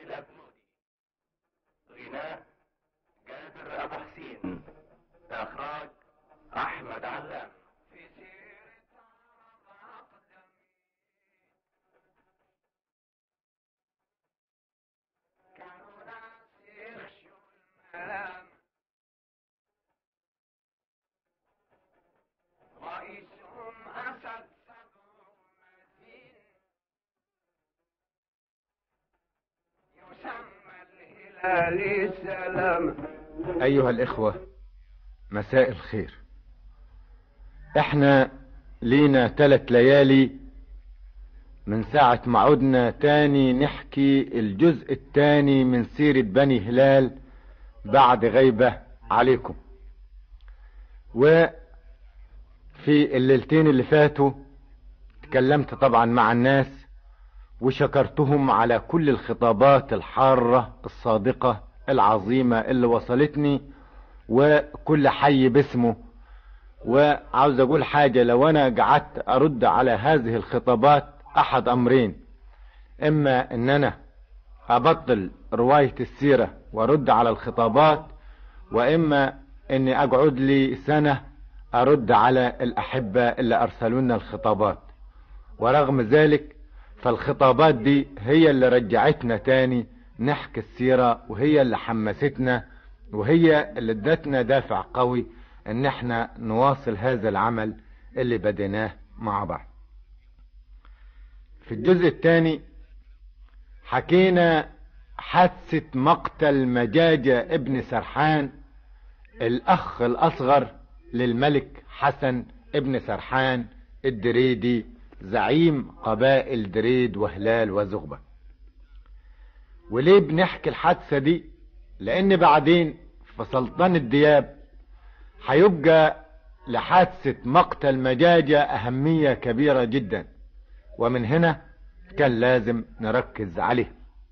الأبنودي غناء جابر أبو حسين إخراج أحمد علام في سيرة أقدم كانوا ناس يخشوا الملام رئيسهم أسد صدر متين يسمى الهلال سلام أيها الإخوة مساء الخير احنا لينا تلت ليالي من ساعة ما عدنا تاني نحكي الجزء التاني من سيرة بني هلال بعد غيبة عليكم وفي الليلتين اللي فاتوا تكلمت طبعا مع الناس وشكرتهم على كل الخطابات الحارة الصادقة العظيمة اللي وصلتني وكل حي باسمه وعاوز اقول حاجة لو انا قعدت ارد على هذه الخطابات احد امرين اما ان انا ابطل رواية السيرة وارد على الخطابات واما اني اقعد لي سنة ارد على الاحبة اللي ارسلوا لنا الخطابات ورغم ذلك فالخطابات دي هي اللي رجعتنا تاني نحكي السيرة وهي اللي حمستنا وهي اللي ادتنا دافع قوي ان احنا نواصل هذا العمل اللي بديناه مع بعض في الجزء الثاني حكينا حادثة مقتل مجاجة ابن سرحان الاخ الاصغر للملك حسن ابن سرحان الدريدي زعيم قبائل دريد وهلال وزغبة وليه بنحكي الحادثة دي لان بعدين في سلطان الدياب هيبقى لحادثة مقتل مجاجة اهمية كبيرة جدا ومن هنا كان لازم نركز عليه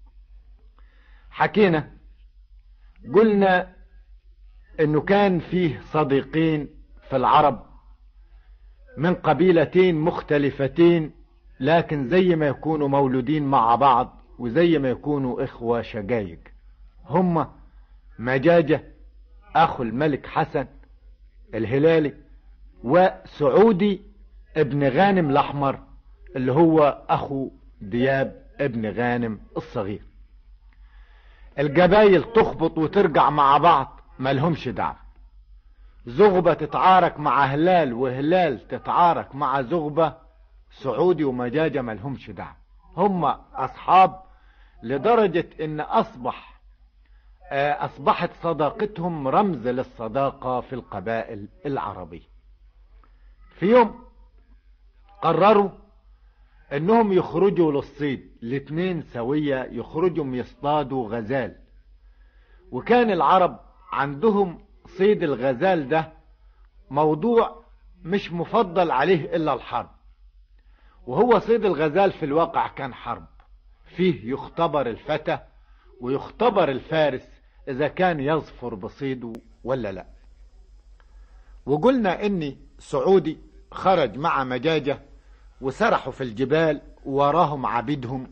حكينا قلنا انه كان فيه صديقين في العرب من قبيلتين مختلفتين لكن زي ما يكونوا مولودين مع بعض وزي ما يكونوا اخوة شقايق هما مجاجة اخو الملك حسن الهلالي وسعودي ابن غانم الاحمر اللي هو اخو دياب ابن غانم الصغير الجبايل تخبط وترجع مع بعض ملهمش دعوه زغبة تتعارك مع هلال وهلال تتعارك مع زغبة سعودي ومجاجة ملهمش دعوه هم اصحاب لدرجة ان اصبح اصبحت صداقتهم رمز للصداقة في القبائل العربية في يوم قرروا انهم يخرجوا للصيد الاتنين سوية يخرجوا يصطادوا غزال وكان العرب عندهم صيد الغزال ده موضوع مش مفضل عليه الا الحرب وهو صيد الغزال في الواقع كان حرب فيه يختبر الفتى ويختبر الفارس اذا كان يظفر بصيده ولا لا وقلنا اني سعودي خرج مع مجاجة وسرحوا في الجبال وراهم عبيدهم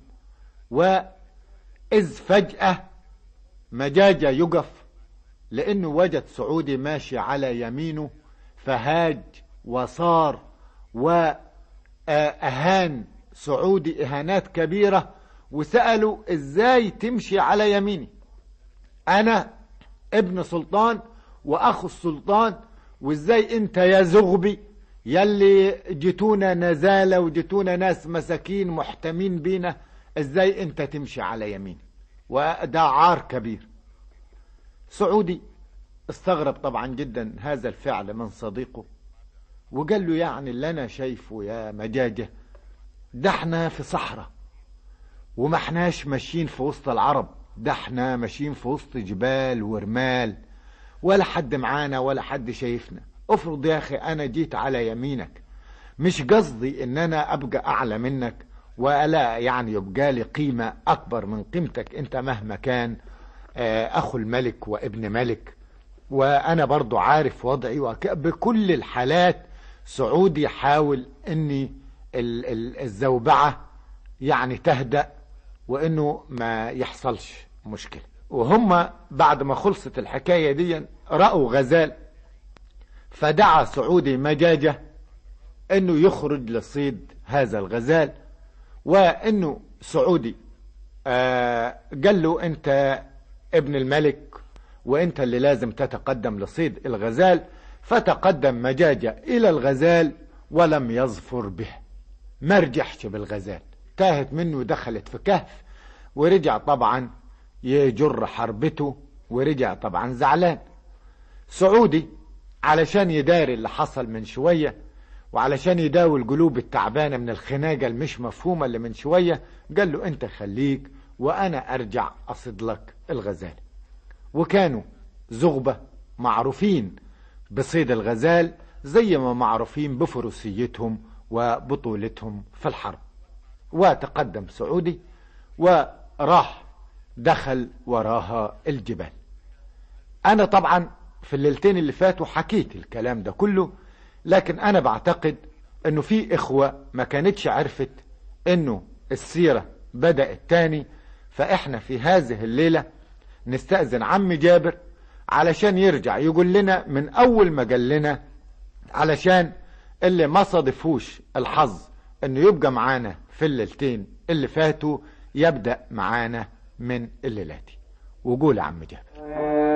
وإذ فجأة مجاجة يقف لأنه وجد سعودي ماشي على يمينه فهاج وصار وأهان سعودي إهانات كبيرة وسألوا إزاي تمشي على يميني أنا ابن سلطان وأخو السلطان وإزاي أنت يا زغبي يلي جيتونا نزالة وجيتونا ناس مساكين محتمين بينا ازاي انت تمشي على يمين وده عار كبير سعودي استغرب طبعا جدا هذا الفعل من صديقه وقال له يعني اللي انا شايفه يا مجاجة ده احنا في صحراء وما احناش ماشيين في وسط العرب ده احنا ماشيين في وسط جبال ورمال ولا حد معانا ولا حد شايفنا افرض يا اخي انا جيت على يمينك مش قصدي ان انا ابقى اعلى منك ولا يعني يبقى لي قيمة اكبر من قيمتك انت مهما كان اخو الملك وابن ملك وانا برضو عارف وضعي بكل الحالات سعودي حاول اني الزوبعة يعني تهدأ وانه ما يحصلش مشكلة وهم بعد ما خلصت الحكاية دي رأوا غزال فدعا سعودي مجاجة انه يخرج لصيد هذا الغزال وانه سعودي آه قال له انت ابن الملك وانت اللي لازم تتقدم لصيد الغزال فتقدم مجاجة الى الغزال ولم يظفر به ما رجعش بالغزال تاهت منه ودخلت في كهف ورجع طبعا يجر حربته ورجع طبعا زعلان سعودي علشان يداري اللي حصل من شوية وعلشان يداوي القلوب التعبانة من الخناقة المش مفهومة اللي من شوية قال له انت خليك وانا ارجع اصد لك الغزال وكانوا زغبة معروفين بصيد الغزال زي ما معروفين بفروسيتهم وبطولتهم في الحرب وتقدم سعودي وراح دخل وراها الجبال انا طبعا في الليلتين اللي فاتوا حكيت الكلام ده كله لكن انا بعتقد انه في اخوة ما كانتش عرفت انه السيرة بدأت تاني فاحنا في هذه الليلة نستأذن عم جابر علشان يرجع يقول لنا من اول ما قال لنا علشان اللي ما صادفوش الحظ انه يبقى معانا في الليلتين اللي فاتوا يبدأ معانا من الليلاتي وقول يا عم جابر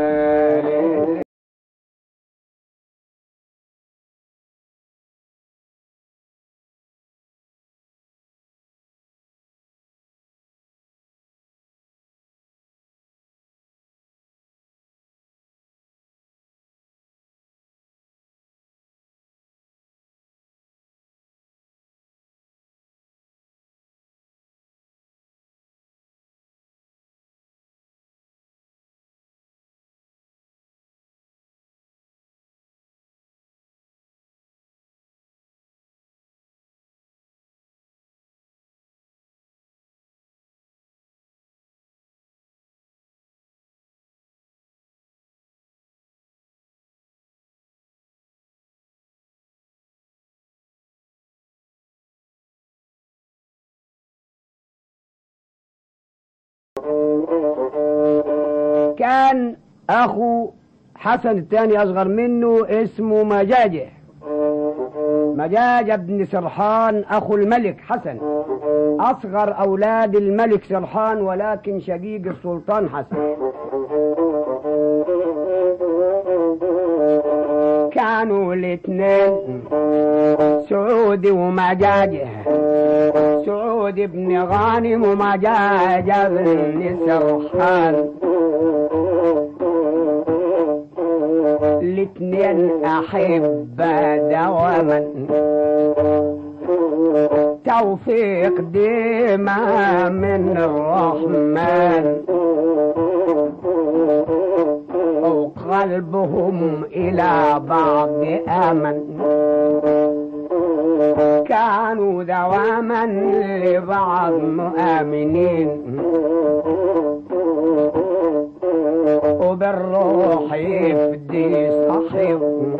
كان اخو حسن الثاني اصغر منه اسمه مجاجه مجاجة بن سرحان اخو الملك حسن اصغر اولاد الملك سرحان ولكن شقيق السلطان حسن كانوا الاثنين سعودي ومجاجه سعود بن غانم ومجاجة بن سرحان الاثنين احبة دواما توفيق ديما من الرحمن وقلبهم الى بعض امن كانوا دواما لبعض مؤمنين وبالروح يفدي صاحب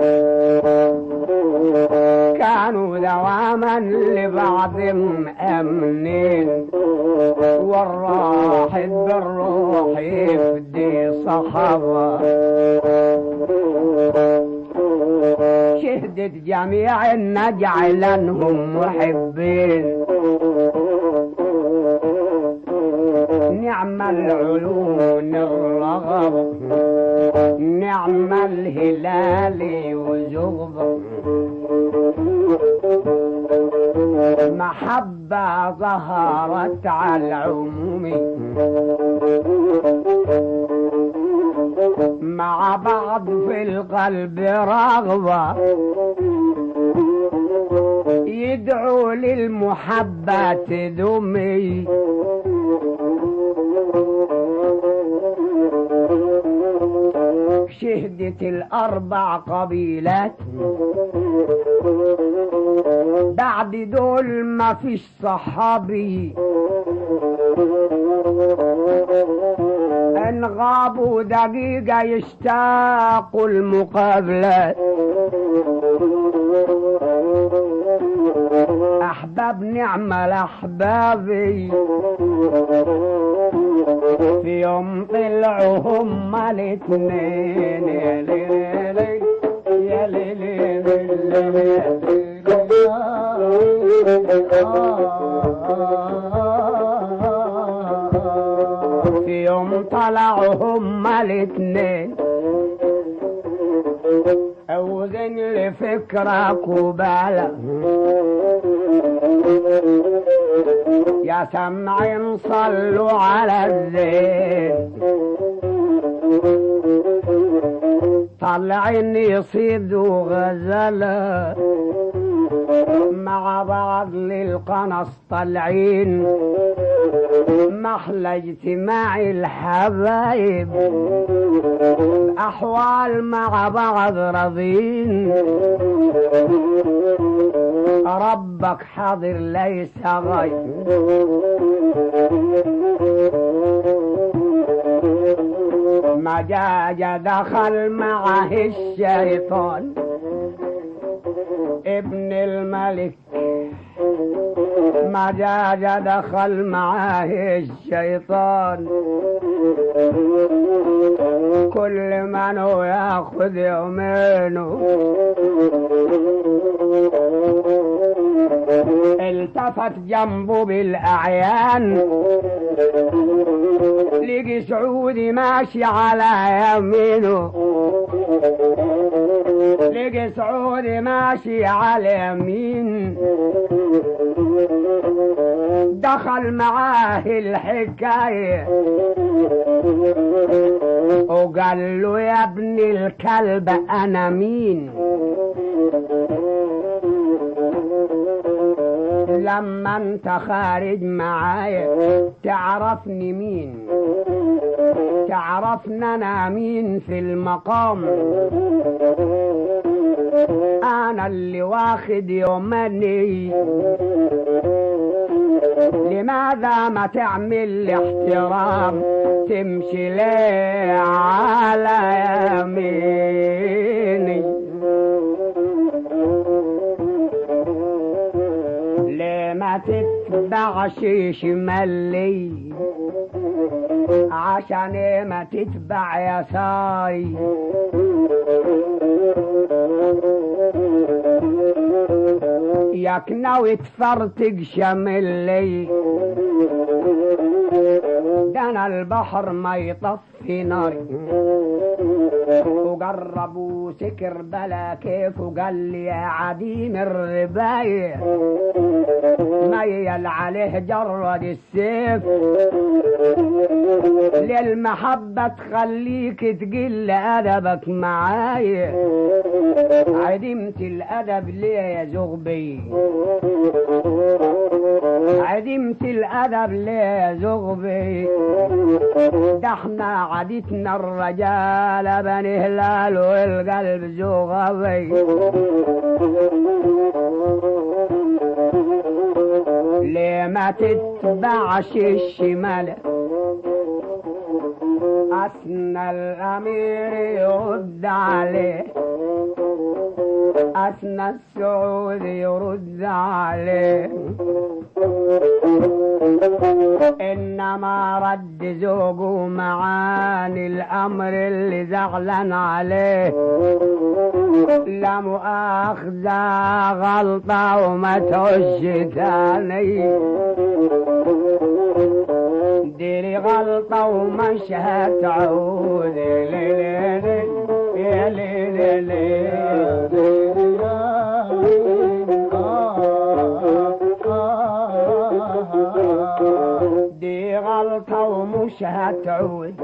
كانوا دواما لبعض مأمنين والراحد بالروح يفدي صحابة شهدت جميع نجعلنهم محبين نعم العيون الرغب نعم الهلال وزغب محبة ظهرت على العموم مع بعض في القلب رغبة يدعو للمحبة تدمي شهدت الأربع قبيلات بعد دول ما فيش صحابي ان غابوا دقيقة يشتاقوا المقابلات احباب نعم الاحبابي يوم طلعوا هما الاتنين يا ليلي يا ليلي في يوم طلعوا هما الاتنين اوزن لفكرك وبالك يا سمعين صلوا على الزين طلعين يصيدوا غزلة مع بعض للقنص طالعين محلى اجتماع الحبايب أحوال مع بعض راضين ربك حاضر ليس غير مجاج دخل معه الشيطان ابن الملك مجاج دخل معاه الشيطان كل من هو ياخذ يومينه التفت جنبه بالاعيان لقي سعودي ماشي على يمينه لقي سعودي ماشي على يمين دخل معاه الحكاية وقال له يا ابن الكلب انا مين لما انت خارج معايا تعرفني مين تعرفنا انا مين في المقام انا اللي واخد يومني لماذا ما تعمل لي احترام تمشي ليه على يميني ليه ما تتبعش شمالي عشان إيه ما تتبع يساري ياك ناوي تفرتق شملي ده انا البحر ما يطفي ناري وقرب وسكر بلا كيف وقال لي يا عديم الرباية ميل عليه جرد السيف للمحبة تخليك تقل أدبك معايا عدمت الأدب ليه يا زغبي عدمت الأدب ليه يا زغبي ده احنا عادتنا الرجال بني هلال والقلب زغبي ليه ما تتبعش الشمال أثنى الأمير يرد عليه أثنى السعود يرد عليه إنما رد زوجه معاني الأمر اللي زعلان عليه لا مؤاخذة غلطة وما تعش تاني ديري غلطة ومش هتعود ليلي يا ليلي دي غلطة ومش هتعود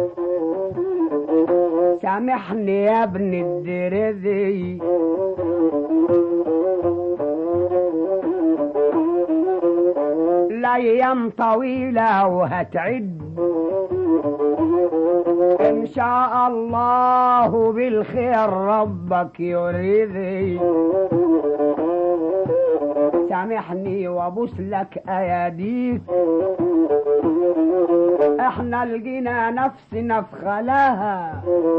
سامحني يا ابن الدرذي الايام طويلة وهتعد ان شاء الله بالخير ربك يريدي سامحني وابوس لك اياديك احنا لقينا نفسنا في خلاها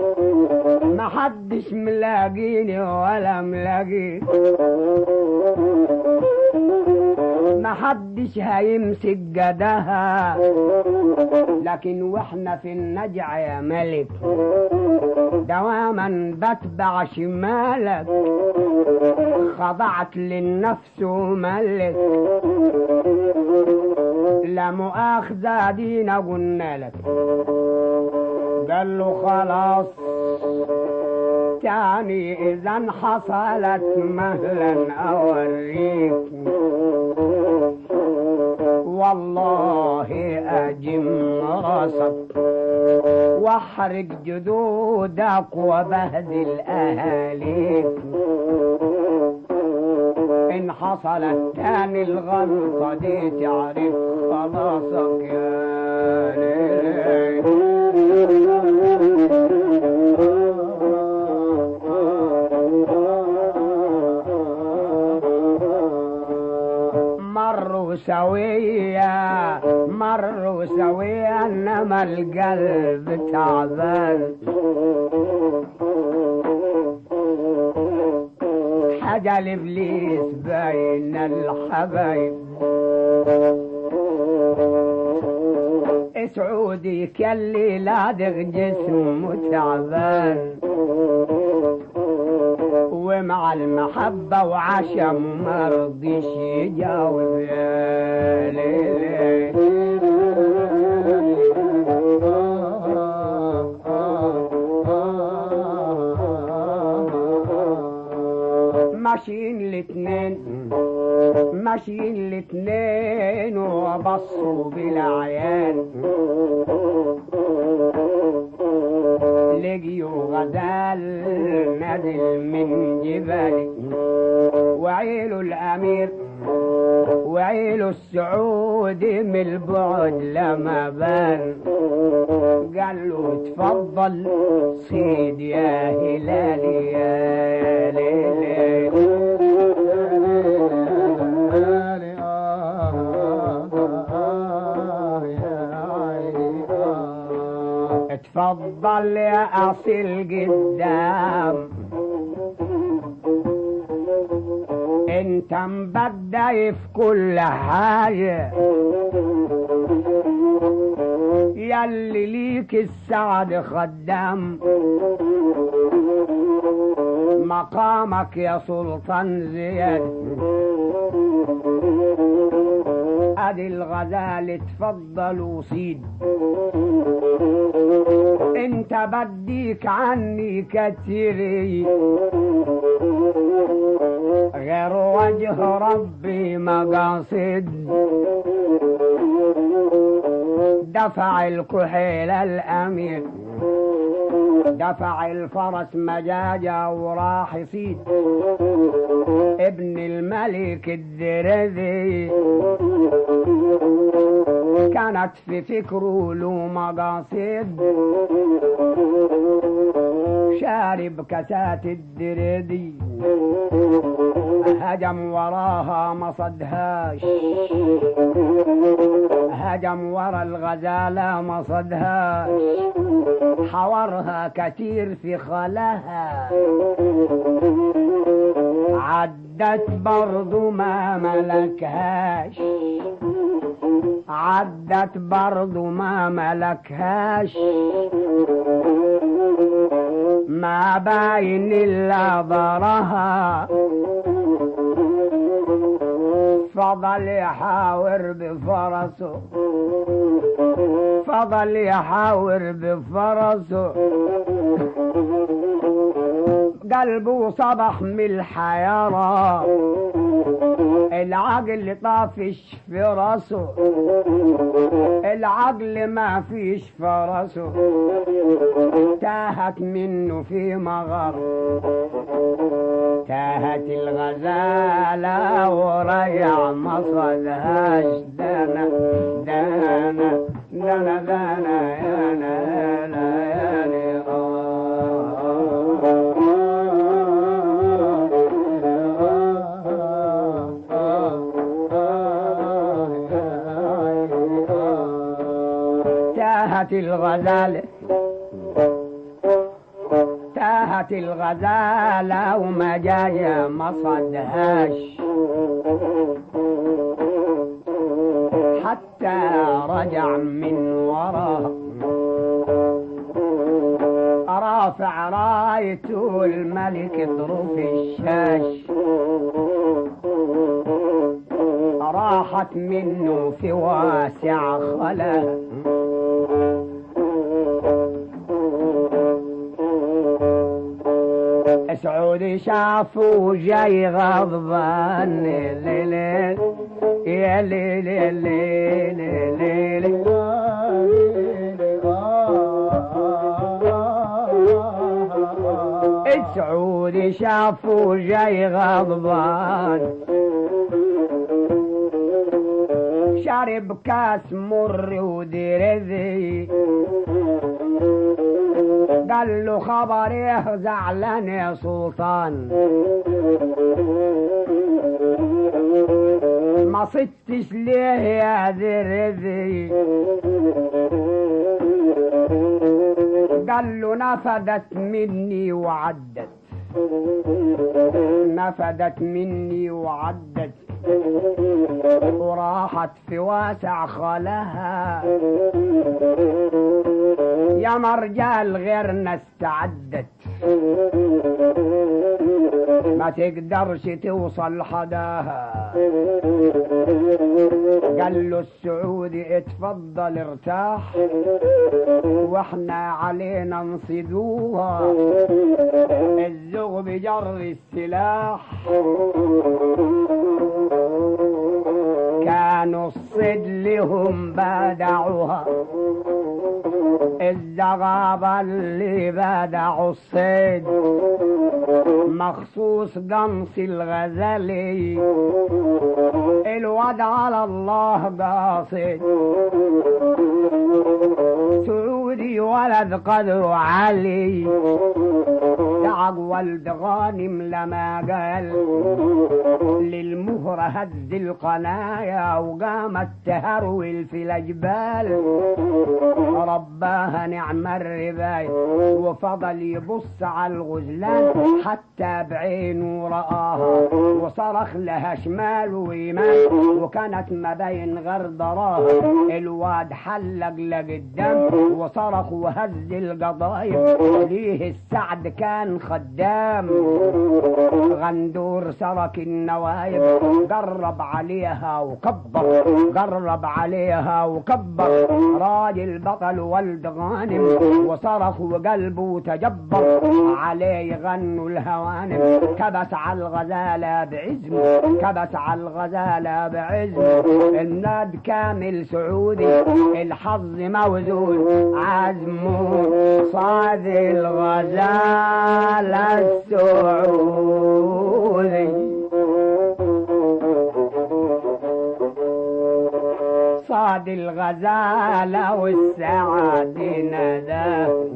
محدش ملاقيني ولا ملاقيك محدش هيمسك جدها لكن واحنا في النجع يا ملك دواما بتبع شمالك خضعت للنفس وملك لا مؤاخذة دينا قلنا لك قال له خلاص تاني اذا حصلت مهلا اوريك والله اجم راسك واحرق جدودك وبهدل اهاليك ان حصلت تاني الغلطة دي تعرف خلاصك يا ليل مروا سوية مروا سوية انما القلب تعبان حاجة لإبليس بين الحبايب سعودي كاللي لادغ جسمه تعبان ومع المحبة وعشم ما رضيش يجاوب يا ليل ماشيين الاتنين ماشيين الاتنين وبصوا بالعيان لقيوا غزال نازل من جبال وعيله الامير وعيله السعودي من البعد لما بان قال له اتفضل صيد يا هلالي يا ليلي اتفضل يا اصيل قدام انت مبدأ في كل حاجة ياللي ليك السعد خدام مقامك يا سلطان زياد ادي الغزال اتفضل وصيد انت بديك عني كتيري غير وجه ربي مقاصد دفع الكحيل الامير دفع الفرس مجاجة وراح يصيد ابن الملك الدرذي كانت في فكره له مقاصد شارب كاسات الدردي هجم وراها ما صدهاش هجم ورا الغزالة ما صدهاش حورها كتير في خلاها عدت برضو ما ملكهاش عدت برضو ما ملكهاش ما باين الا ضرها فضل يحاور بفرسه فضل يحاور بفرسه قلبه صبح من الحيرة العقل طافش في راسه العقل ما فيش في راسه تاهت منه في مغر تاهت الغزالة وريع ما صدهاش دانا دانا دانا دانا يا نانا يا تاهت الغزالة تاهت الغزالة وما جاية ما صدهاش حتى رجع من وراه رافع رايته الملك ظروف الشاش راحت منه في واسع خلا سعود شافه جاي غضبان ليل يا ليل ليل ليل سعود شافه جاي غضبان شرب كاس مر ودرذي قال له خبر ايه زعلان يا سلطان ما صدتش ليه يا ذرذي قال له نفدت مني وعدت نفدت مني وعدت وراحت في واسع خلها يا مرجال غيرنا استعدت ما تقدرش توصل حداها قال له السعودي اتفضل ارتاح واحنا علينا نصيدوها الزغ بجر السلاح كانوا الصيد لهم بدعوها الزغابة اللي بدعوا الصيد مخصوص قمص الغزالي الواد على الله قاصد سعودي ولد قدره علي دعق ولد غانم لما قال للمهرة هز القنايا وقامت تهرول في الأجبال رباها نعم الرباية وفضل يبص على الغزلان حتى بعينه رآها وصرخ لها شمال ويمين وكانت ما بين غردراها الواد حلق لقدام وصرخ وهز القضايب ليه السعد كان خدام غندور سرك النوايب قرب عليها وكبر قرب عليها وكبر راجل بطل ولد غانم وصرخ وقلبه تجبر عليه يغنوا الهوانم كبس على الغزالة بعزمه كبس على الغزالة بعزمه الناد كامل سعودي الحظ موزون عزمه صاد الغزالة السعودي صاد الغزالة والسعاد نداه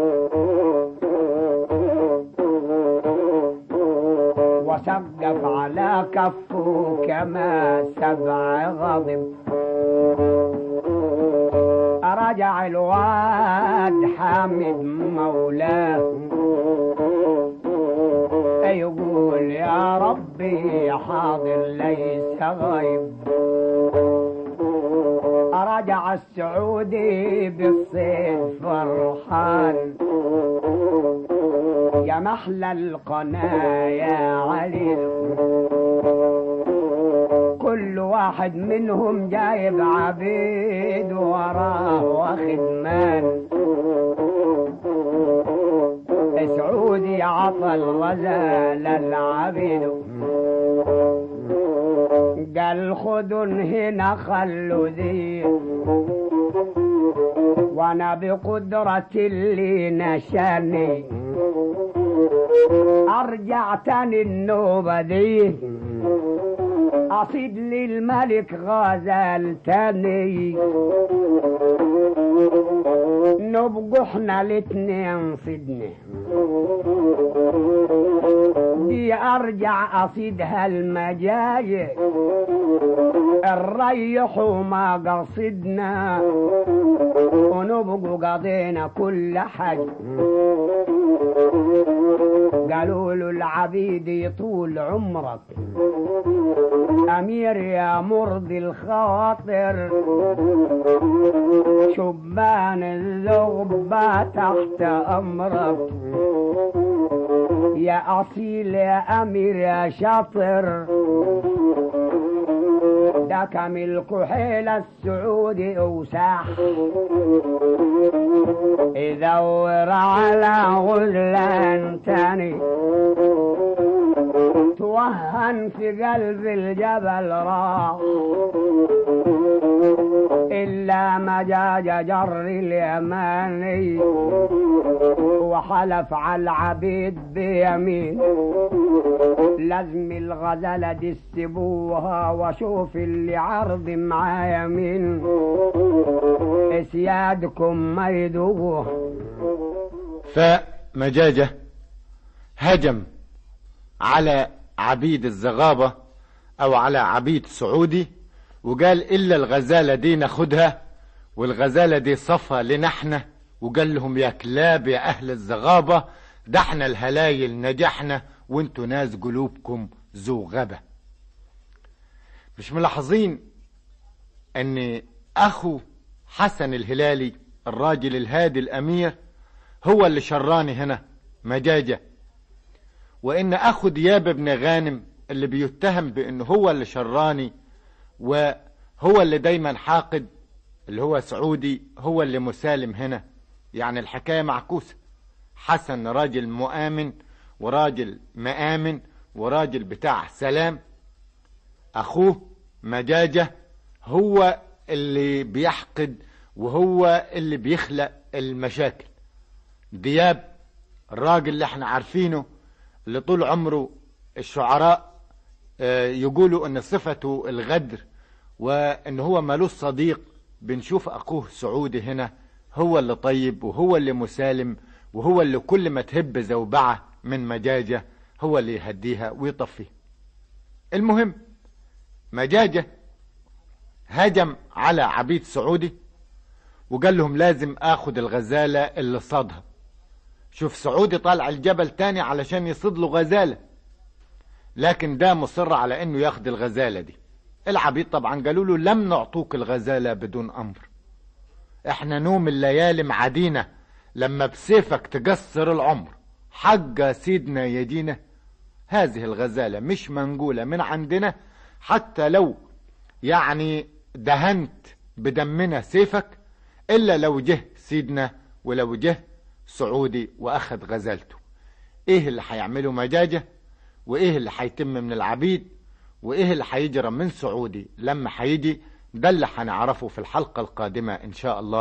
وسقف على كفه كما سبع غضب رجع الواد حامد مولاه يقول يا ربي حاضر ليس غيب رجع السعودي بالصيد فرحان يا محلى القنايا علي كل واحد منهم جايب عبيد وراه واخد مان سعودي عطى الغزال العبيد قال خذن هنا خلوا ذي وانا بقدرة اللي نشاني ارجع تاني النوبة دي اصيد للملك غزال تاني نبقى احنا الاتنين صدنا دي ارجع اصيدها المجاية الريح وما قصدنا ونبقى نبقوا قضينا كل حاجة قالوا له العبيد يطول عمرك أمير يا مرضي الخاطر شبان الزغبة تحت أمرك يا أصيل يا أمير يا شاطر ده كمل كحيل السعودي أوساح يدور على غزلان تاني توهن في قلب الجبل راح إلا مجاج جر اليماني وحلف على العبيد بيمين لازم الغزالة دي تسيبوها واشوف اللي عرض معايا مين اسيادكم ما يدوها فمجاجة هجم على عبيد الزغابة او على عبيد سعودي وقال الا الغزالة دي ناخدها والغزالة دي صفى لنحنا وقال لهم يا كلاب يا اهل الزغابة ده احنا الهلايل نجحنا وانتوا ناس قلوبكم ذو غبة مش ملاحظين ان اخو حسن الهلالي الراجل الهادي الامير هو اللي شراني هنا مجاجة وان اخو دياب بن غانم اللي بيتهم بانه هو اللي شراني وهو اللي دايما حاقد اللي هو سعودي هو اللي مسالم هنا يعني الحكاية معكوسة حسن راجل مؤمن وراجل مآمن وراجل بتاع سلام أخوه مجاجة هو اللي بيحقد وهو اللي بيخلق المشاكل دياب الراجل اللي احنا عارفينه اللي طول عمره الشعراء آه، يقولوا ان صفته الغدر وان هو مالوش صديق بنشوف اخوه سعودي هنا هو اللي طيب وهو اللي مسالم وهو اللي كل ما تهب زوبعة من مجاجة هو اللي يهديها ويطفيها المهم مجاجة هجم على عبيد سعودي وقال لهم لازم اخد الغزالة اللي صادها شوف سعودي طالع الجبل تاني علشان يصيد له غزالة لكن ده مصر على انه ياخد الغزالة دي العبيد طبعا قالوا له لم نعطوك الغزالة بدون امر احنا نوم الليالي معادينا لما بسيفك تقصر العمر حق سيدنا يدينا هذه الغزالة مش منقولة من عندنا حتى لو يعني دهنت بدمنا سيفك إلا لو جه سيدنا ولو جه سعودي وأخذ غزالته إيه اللي هيعمله مجاجة وإيه اللي هيتم من العبيد وإيه اللي هيجرى من سعودي لما هيجي ده اللي هنعرفه في الحلقة القادمة إن شاء الله